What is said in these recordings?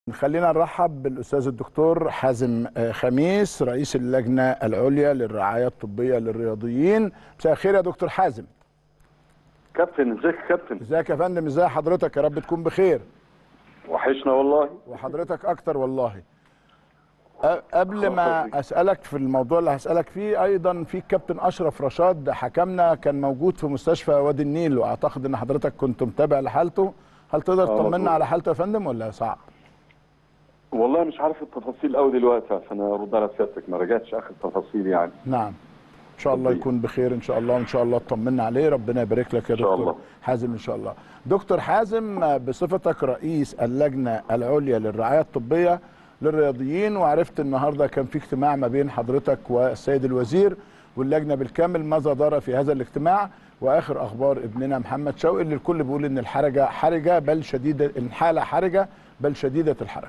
خلينا نرحب بالاستاذ الدكتور حازم آه، خميس رئيس اللجنه العليا للرعايه الطبيه للرياضيين مساء الخير يا دكتور حازم كابتن ازيك يا كابتن ازيك يا فندم ازي حضرتك يا رب تكون بخير وحشنا والله وحضرتك اكتر والله أ- قبل ما اسالك في الموضوع اللي هسالك فيه ايضا في الكابتن اشرف رشاد حكمنا كان موجود في مستشفى وادي النيل واعتقد ان حضرتك كنت متابع لحالته هل تقدر آه، تطمنا مظبوط. على حالته يا فندم ولا صعب والله مش عارف التفاصيل قوي دلوقتي عشان ارد على سيادتك ما رجعتش اخر تفاصيل يعني نعم ان شاء الله طبيعي. يكون بخير ان شاء الله وان شاء الله اطمنا عليه ربنا يبارك لك يا إن شاء دكتور الله. حازم ان شاء الله دكتور حازم بصفتك رئيس اللجنه العليا للرعايه الطبيه للرياضيين وعرفت النهارده كان في اجتماع ما بين حضرتك والسيد الوزير واللجنه بالكامل ماذا دار في هذا الاجتماع واخر اخبار ابننا محمد شوقي اللي الكل بيقول ان الحرجه حرجه بل شديده الحاله حرجه بل شديده الحرج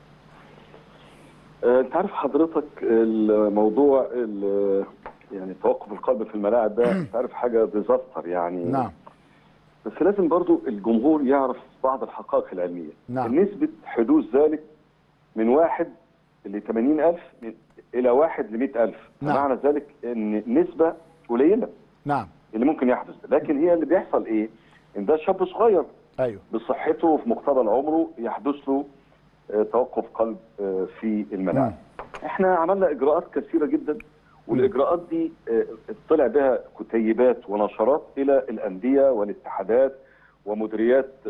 آه، انت عارف حضرتك الموضوع ال- يعني توقف القلب في الملاعب ده انت عارف حاجه ديزاستر يعني نعم بس لازم برضو الجمهور يعرف بعض الحقائق العلميه نعم. نسبه حدوث ذلك من واحد ل 80000 من- الى واحد ل 100000 نعم. معنى ذلك ان نسبه قليله نعم اللي ممكن يحدث لكن هي اللي بيحصل ايه ان ده شاب صغير ايوه بصحته وفي مقتبل عمره يحدث له آه، توقف قلب آه، في الملاعب احنا عملنا اجراءات كثيره جدا والاجراءات دي آه، طلع بها كتيبات ونشرات الى الانديه والاتحادات ومديريات آه،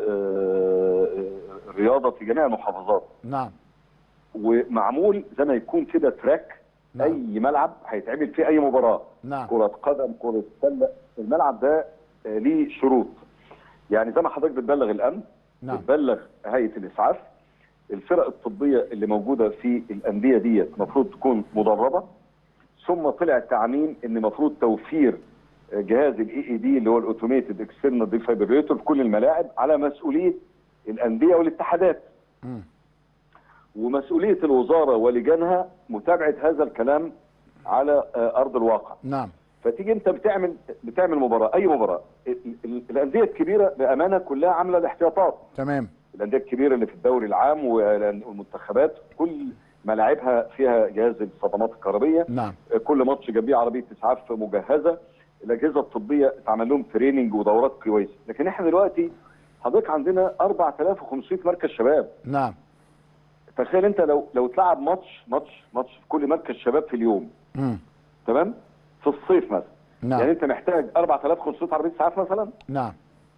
آه، الرياضه في جميع المحافظات نعم ومعمول زي ما يكون كده تراك نعم. اي ملعب هيتعمل فيه اي مباراه نعم كرة قدم كرة سلة الملعب ده آه، ليه شروط يعني زي ما حضرتك بتبلغ الأمن نعم بتبلغ هيئة الإسعاف الفرق الطبية اللي موجودة في الأندية ديت المفروض تكون مدربة ثم طلع تعميم ان المفروض توفير آه، جهاز الاي اي دي اللي هو الاوتوميتد اكسترنال ديفايبريتور في كل الملاعب على مسؤوليه الانديه والاتحادات مم. ومسؤوليه الوزاره ولجانها متابعه هذا الكلام على آه، ارض الواقع نعم فتيجي انت بتعمل بتعمل مباراه اي مباراه ال- ال- الانديه الكبيره بامانه كلها عامله الاحتياطات تمام الانديه الكبيره اللي في الدوري العام والمنتخبات كل ملاعبها فيها جهاز الصدمات الكهربيه نعم كل ماتش جنبيه عربيه اسعاف مجهزه الاجهزه الطبيه اتعمل لهم تريننج ودورات كويسه لكن احنا دلوقتي حضرتك عندنا 4500 مركز شباب نعم تخيل انت لو لو اتلعب ماتش ماتش ماتش في كل مركز شباب في اليوم مم. تمام في الصيف مثلا نعم يعني انت محتاج 4500 عربيه اسعاف مثلا نعم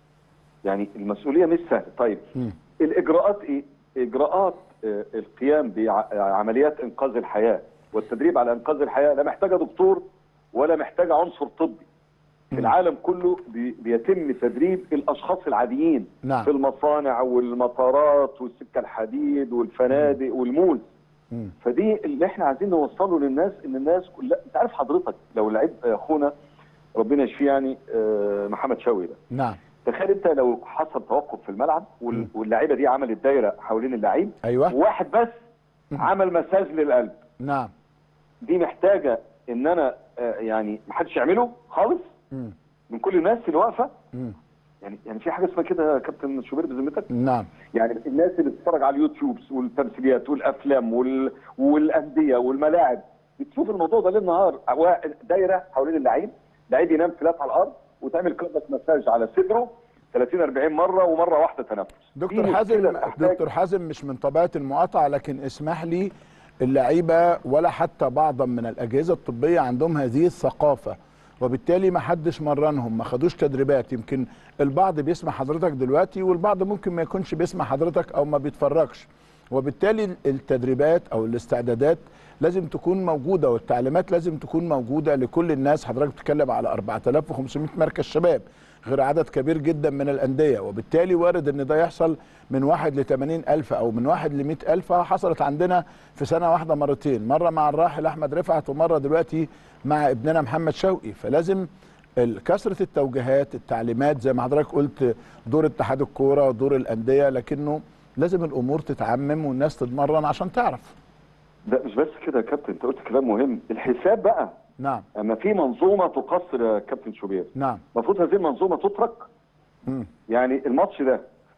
يعني المسؤوليه مش سهله طيب مم. الاجراءات ايه اجراءات آه، القيام بعمليات انقاذ الحياه والتدريب على انقاذ الحياه لا محتاجه دكتور ولا محتاجه عنصر طبي في مم. العالم كله بي- بيتم تدريب الاشخاص العاديين نعم. في المصانع والمطارات والسكه الحديد والفنادق والمول مم. فدي اللي احنا عايزين نوصله للناس ان الناس كلها انت عارف حضرتك لو لعيب اخونا ربنا يشفيه يعني آه، محمد شوقي ده نعم تخيل انت لو حصل توقف في الملعب وال- مم. واللعيبه دي عملت دايره حوالين اللعيب ايوه وواحد بس مم. عمل مساج للقلب نعم دي محتاجه ان انا آه، يعني ما حدش يعمله خالص مم. من كل الناس اللي واقفه مم. يعني يعني في حاجه اسمها كده يا كابتن شوبير بذمتك نعم يعني الناس اللي بتتفرج على اليوتيوب والتمثيليات والافلام وال... والانديه والملاعب بتشوف الموضوع ده ليل نهار وا- دايره حوالين اللعيب لعيب ينام فلات على الارض وتعمل كرة مساج على صدره 30 40 مره ومره واحده تنفس دكتور دي حازم مشكلة تحتاج- دكتور حازم مش من طبيعه المقاطعه لكن اسمح لي اللعيبه ولا حتى بعضا من الاجهزه الطبيه عندهم هذه الثقافه وبالتالي ما حدش مرنهم ما خدوش تدريبات يمكن البعض بيسمع حضرتك دلوقتي والبعض ممكن ما يكونش بيسمع حضرتك او ما بيتفرجش وبالتالي التدريبات او الاستعدادات لازم تكون موجوده والتعليمات لازم تكون موجوده لكل الناس حضرتك بتتكلم على 4500 مركز شباب غير عدد كبير جدا من الأندية وبالتالي وارد أن ده يحصل من واحد ل 80 ألف أو من واحد ل 100 ألف حصلت عندنا في سنة واحدة مرتين مرة مع الراحل أحمد رفعت ومرة دلوقتي مع ابننا محمد شوقي فلازم ال- كثرة التوجيهات التعليمات زي ما حضرتك قلت دور اتحاد الكورة ودور الأندية لكنه لازم الأمور تتعمم والناس تتمرن عشان تعرف ده مش بس كده يا كابتن انت قلت كلام مهم الحساب بقى نعم اما في منظومه تقصر يا كابتن شوبير نعم المفروض هذه المنظومه تترك مم. يعني الماتش ده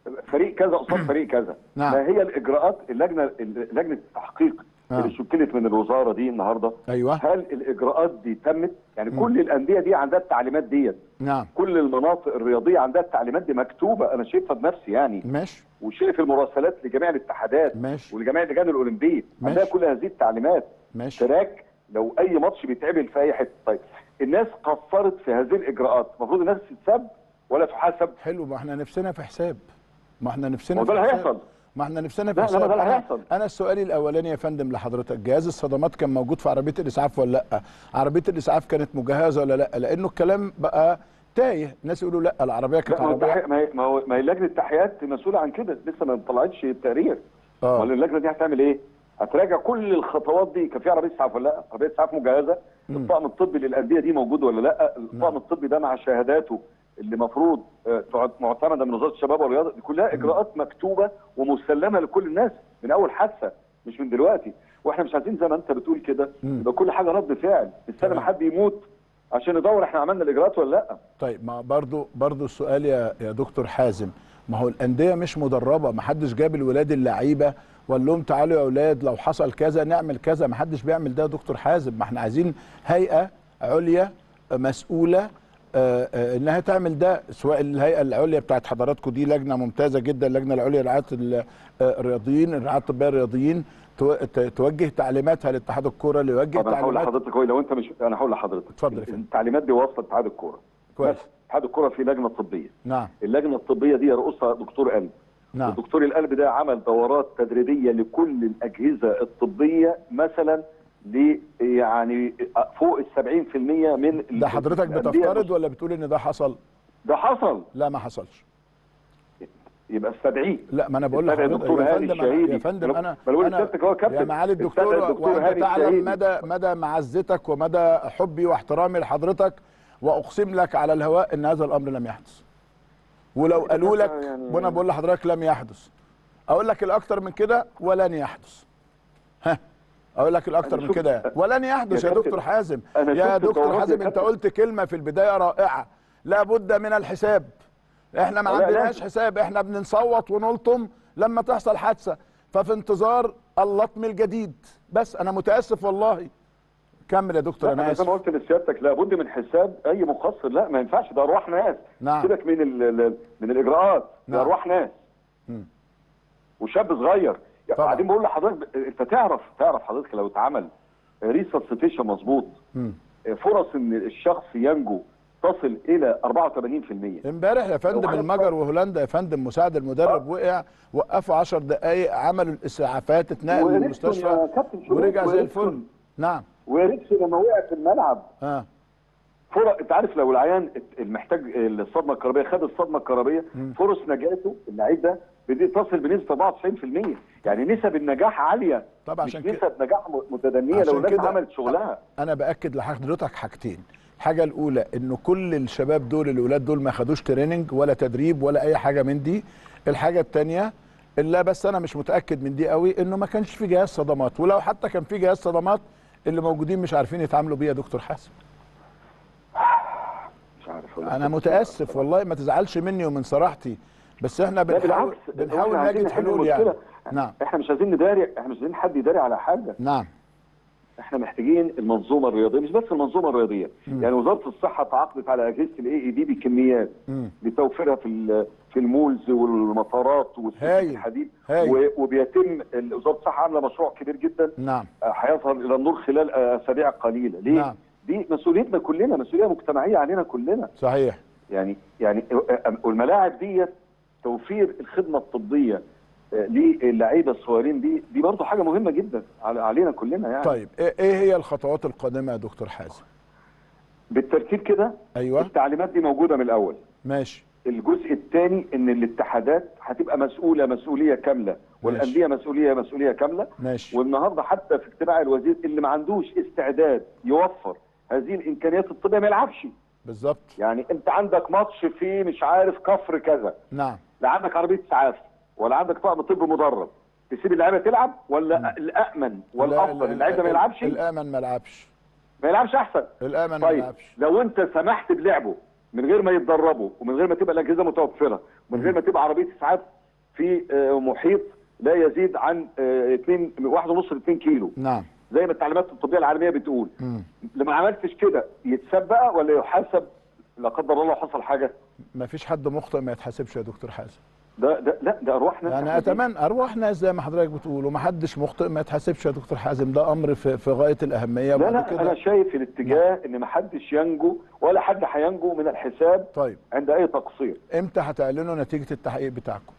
فريق كذا قصاد فريق كذا نعم. ما هي الاجراءات اللجنه لجنه التحقيق آه. اللي شكلت من الوزاره دي النهارده ايوه هل الاجراءات دي تمت يعني كل الانديه دي عندها التعليمات ديت نعم كل المناطق الرياضيه عندها التعليمات دي مكتوبه انا شايفها بنفسي يعني ماشي وشايف المراسلات لجميع الاتحادات ماشي. ولجميع اللجان الاولمبيه ماشي. عندها كل هذه التعليمات ماشي تراك لو اي ماتش بيتعمل في اي حته طيب الناس قصرت في هذه الاجراءات المفروض الناس تتسب ولا تحاسب حلو ما احنا نفسنا في حساب ما احنا نفسنا ما ده في اللي حساب. هيحصل. ما احنا نفسنا في لا، لا، ما حساب ده اللي انا, هيحصل. انا السؤالي الاولاني يا فندم لحضرتك جهاز الصدمات كان موجود في عربيه الاسعاف ولا لا عربيه الاسعاف كانت مجهزه ولا لا لانه الكلام بقى تايه الناس يقولوا لا العربيه كانت لا ما هو عربيه التحقيق- ما هي- ما هو ما هي لجنه التحقيقات مسؤوله عن كده لسه ما طلعتش التقرير اه ولا اللجنه دي هتعمل ايه؟ هتراجع كل الخطوات دي كان في عربيه اسعاف ولا لا؟ عربيه اسعاف مجهزه الطاقم الطبي للانديه دي موجود ولا لا؟ الطاقم الطبي ده مع شهاداته اللي المفروض معتمده من وزاره الشباب والرياضه دي كلها اجراءات مكتوبه ومسلمه لكل الناس من اول حادثه مش من دلوقتي واحنا مش عايزين زي ما انت بتقول كده يبقى كل حاجه رد فعل استنى ما حد يموت عشان ندور احنا عملنا الاجراءات ولا لا طيب ما برضو برضو السؤال يا يا دكتور حازم ما هو الانديه مش مدربه ما حدش جاب الولاد اللعيبه وقال لهم تعالوا يا اولاد لو حصل كذا نعمل كذا ما حدش بيعمل ده يا دكتور حازم ما احنا عايزين هيئه عليا مسؤوله آه، آه، انها تعمل ده سواء الهيئه العليا بتاعت حضراتكم دي لجنه ممتازه جدا اللجنه العليا لرعايه ال- آه، الرياضيين الرعايه الطبيه الرياضيين تو- ت- توجه تعليماتها لاتحاد الكوره اللي يوجه طب انا هقول تعليمات لحضرتك هو لو انت مش انا هقول لحضرتك اتفضل يا فندم. التعليمات دي واصله لاتحاد الكوره كويس. بس اتحاد الكوره في لجنه طبيه نعم اللجنه الطبيه دي يرقصها دكتور قلب نعم ودكتور القلب ده عمل دورات تدريبيه لكل الاجهزه الطبيه مثلا ل يعني فوق ال 70% من ده حضرتك الأندية. بتفترض ولا بتقول ان ده حصل ده حصل لا ما حصلش يبقى استدعيه لا ما انا بقول استدعي لحضرتك الدكتور يا هاني فندم الشهيدي. يا فندم أنا- انا بقول انا لسيادتك هو كابتن. يا معالي استدعي الدكتور الدكتور وانت هاني تعلم الشهيدي. مدى مدى معزتك ومدى حبي واحترامي لحضرتك واقسم لك على الهواء ان هذا الامر لم يحدث ولو قالوا لك يعني- وانا بقول لحضرتك لم يحدث اقول لك الاكتر من كده ولن يحدث ها اقول لك الاكتر أنا من شفت- كده ولن يحدث يا يا كابتن، دكتور حازم أنا يا شفت دكتور الدورات يا حازم انت كابتن. قلت كلمه في البدايه رائعه لابد من الحساب احنا ما لا، عندناش لازم. حساب احنا بنصوت ونلطم لما تحصل حادثه ففي انتظار اللطم الجديد بس انا متاسف والله كمل يا دكتور لا انا انا زي ما اسف قلت لسيادتك لابد من حساب اي مقصر لا ما ينفعش ده ارواح ناس نعم. سيبك من ال ال من الاجراءات نعم. ده ارواح ناس مم. وشاب صغير يعني طبعا. بعدين بقول لحضرتك انت تعرف تعرف حضرتك لو اتعمل ريسسيتيشن مظبوط مم. فرص ان الشخص ينجو تصل الى 84% امبارح يا فندم لو المجر وهولندا يا فندم مساعد المدرب وقع وقفوا 10 دقائق عملوا الاسعافات اتنقل وإريكسون للمستشفى يا كابتن شوقي، ورجع زي الفل وإريكسون. نعم ويريكسون لما وقع في الملعب اه فرص انت عارف لو العيان المحتاج الصدمه الكهربائيه خد الصدمه الكهربائيه فرص نجاته اللعيب ده بدي تصل بنسبه 94% يعني نسب النجاح عاليه طبعا مش عشان كده- نسب نجاح م- متدنيه عشان لو الناس كده عملت شغلها انا باكد لحضرتك حاجتين الحاجه الاولى انه كل الشباب دول الاولاد دول ما خدوش تريننج ولا تدريب ولا اي حاجه من دي الحاجه الثانيه اللي بس انا مش متاكد من دي قوي انه ما كانش في جهاز صدمات ولو حتى كان في جهاز صدمات اللي موجودين مش عارفين يتعاملوا بيه يا دكتور حاسم مش عارف أقول لك. انا متاسف والله ما تزعلش مني ومن صراحتي بس احنا لا بنحاول بالعكس بنحاول إحنا عايزين نجد نحل حلول يعني المشكلة. نعم احنا مش عايزين نداري احنا مش عايزين حد يداري على حاجه نعم احنا محتاجين المنظومه الرياضيه مش بس المنظومه الرياضيه يعني وزاره الصحه تعاقدت على اجهزه الاي اي دي بكميات مم. لتوفيرها في ال- في المولز والمطارات والسكك هايل. الحديد هايل. و- وبيتم ال- وزاره الصحه عامله مشروع كبير جدا نعم آه، هيظهر الى النور خلال آه، اسابيع قليله ليه نعم. دي مسؤوليتنا كلنا مسؤوليه مجتمعيه علينا كلنا صحيح يعني يعني آه، والملاعب ديت توفير الخدمه الطبيه آه، للعيبه الصغيرين دي دي برضه حاجه مهمه جدا على- علينا كلنا يعني طيب ايه إيه هي الخطوات القادمه يا دكتور حازم بالترتيب كده ايوه التعليمات دي موجوده من الاول ماشي الجزء الثاني ان الاتحادات هتبقى مسؤوله مسؤوليه كامله والانديه مسؤوليه مسؤوليه كامله ماشي والنهارده حتى في اجتماع الوزير اللي ما عندوش استعداد يوفر هذه الامكانيات الطبيه ما يلعبش بالظبط يعني انت عندك ماتش في مش عارف كفر كذا نعم لا عندك عربيه اسعاف ولا عندك طقم طب مدرب تسيب اللعيبه تلعب ولا الامن والافضل لا، اللعيب ده ما يلعبش الامن ما يلعبش ما يلعبش احسن الامن ما طيب يلعبش لو انت سمحت بلعبه من غير ما يتدربوا ومن غير ما تبقى الاجهزه متوفره ومن غير ما تبقى عربيه اسعاف في آه، محيط لا يزيد عن 2 1.5 ل 2 كيلو نعم زي ما التعليمات الطبيه العالميه بتقول مم. لما عملتش كده يتساب بقى ولا يحاسب لا قدر الله لو حصل حاجه ما فيش حد مخطئ ما يتحاسبش يا دكتور حازم ده ده لا ده ارواح ناس يعني إحنا دي. اتمنى ارواح ناس زي ما حضرتك بتقول ومحدش مخطئ ما يتحاسبش يا دكتور حازم ده امر في, في غايه الاهميه لا وبعد لا كده انا شايف الاتجاه ان ما حدش ينجو ولا حد هينجو من الحساب طيب عند اي تقصير امتى هتعلنوا نتيجه التحقيق بتاعكم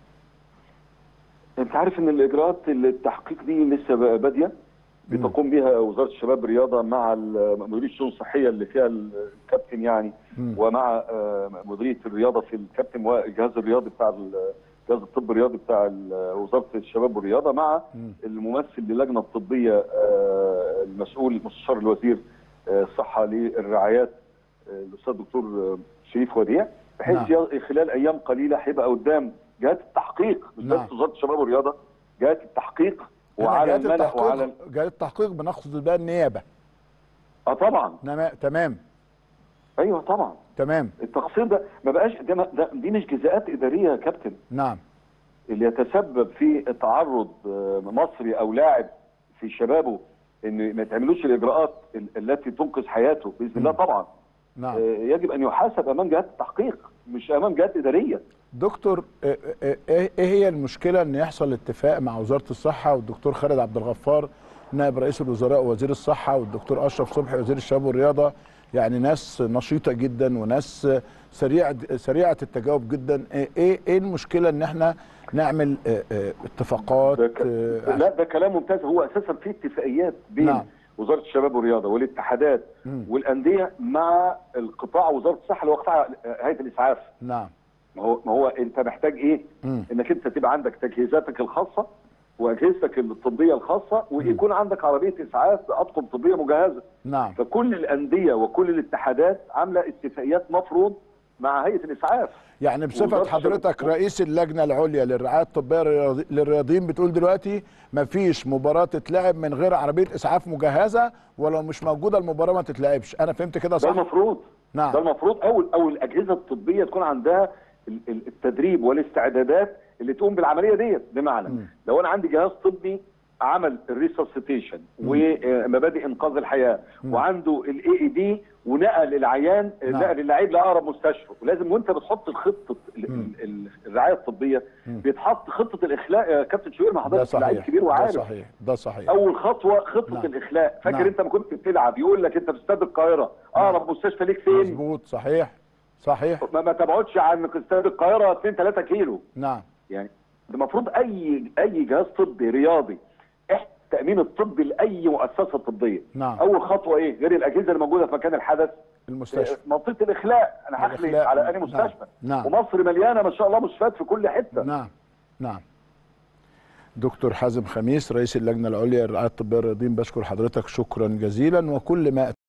انت عارف ان الاجراءات التحقيق دي لسه بقى باديه بتقوم بها وزاره الشباب الرياضه مع ال- مديريه الشؤون الصحيه اللي فيها الكابتن يعني مم. ومع آه، مديريه الرياضه في الكابتن والجهاز الرياضي بتاع ال- جهاز الطب الرياضي بتاع ال- وزاره الشباب والرياضه مع مم. الممثل للجنه الطبيه آه، المسؤول مستشار الوزير آه، الصحه للرعايات آه، الاستاذ الدكتور آه، شريف وديع بحيث نعم. ي- خلال ايام قليله هيبقى قدام جهات التحقيق مش نعم. بس وزاره الشباب والرياضه جهات التحقيق هنا وعلى جهات الملأ وعلى التحقيق جهات التحقيق بنقصد بقى النيابه اه طبعا نما- تمام ايوه طبعا تمام التقصير ده ما بقاش ده, ما- ده دي مش جزاءات اداريه يا كابتن نعم اللي يتسبب في تعرض آه، مصري او لاعب في شبابه ان ما تعملوش الاجراءات ال- التي تنقذ حياته باذن الله طبعا نعم آه، يجب ان يحاسب امام جهات التحقيق مش امام جهات اداريه دكتور ايه إيه- ايه هي المشكله ان يحصل اتفاق مع وزاره الصحه والدكتور خالد عبد الغفار نائب رئيس الوزراء ووزير الصحه والدكتور اشرف صبحي وزير الشباب والرياضه يعني ناس نشيطه جدا وناس سريعه سريعه التجاوب جدا ايه ايه إيه المشكله ان احنا نعمل اه، اه، اتفاقات ده ك... اه، لا ده كلام ممتاز هو اساسا في اتفاقيات بين نعم. نعم. وزاره الشباب والرياضه والاتحادات مم. والانديه مع القطاع وزاره الصحه اللي هو قطاع هيئه الاسعاف نعم ما هو ما هو انت محتاج ايه؟ مم. انك انت تبقى عندك تجهيزاتك الخاصه واجهزتك الطبيه الخاصه ويكون عندك عربيه اسعاف باطقم طبيه مجهزه نعم فكل الانديه وكل الاتحادات عامله اتفاقيات مفروض مع هيئه الاسعاف يعني بصفه وزارة حضرتك الشباب- رئيس اللجنه العليا للرعايه الطبيه للرياضي- للرياضيين بتقول دلوقتي مفيش مباراه تتلعب من غير عربيه اسعاف مجهزه ولو مش موجوده المباراه ما تتلعبش انا فهمت كده ده صح المفروض نعم. ده المفروض او او الاجهزه الطبيه تكون عندها ال- ال- التدريب والاستعدادات اللي تقوم بالعمليه ديت بمعنى مم. لو انا عندي جهاز طبي عمل الريسسيتيشن ومبادئ انقاذ الحياه وعنده الاي اي دي ونقل العيان نعم. نقل اللعيب لاقرب مستشفى ولازم وانت بتحط الخطه ال- مم. ال- ال- الرعايه الطبيه بيتحط خطه الاخلاء يا كابتن شوقي مع ده حضرتك لعيب صحيح كبير ده وعارف صحيح ده صحيح اول خطوه خطه نعم. الاخلاء فاكر نعم. انت ما كنت بتلعب يقول لك انت في استاد القاهره اقرب مستشفى ليك فين مظبوط صحيح صحيح ما, ما تبعدش عن استاد القاهره 2 3 كيلو نعم يعني ده المفروض اي اي جهاز طبي رياضي إح- التامين الطبي لاي مؤسسه طبيه نعم. اول خطوه ايه غير الاجهزه اللي موجوده في مكان الحدث المستشفى منطقه الاخلاء انا هخلي الإخلاء. على اني نعم. مستشفى نعم. ومصر مليانه ما شاء الله مستشفيات في كل حته نعم نعم دكتور حازم خميس رئيس اللجنه العليا للرعايه الطبيه الرياضيين بشكر حضرتك شكرا جزيلا وكل ما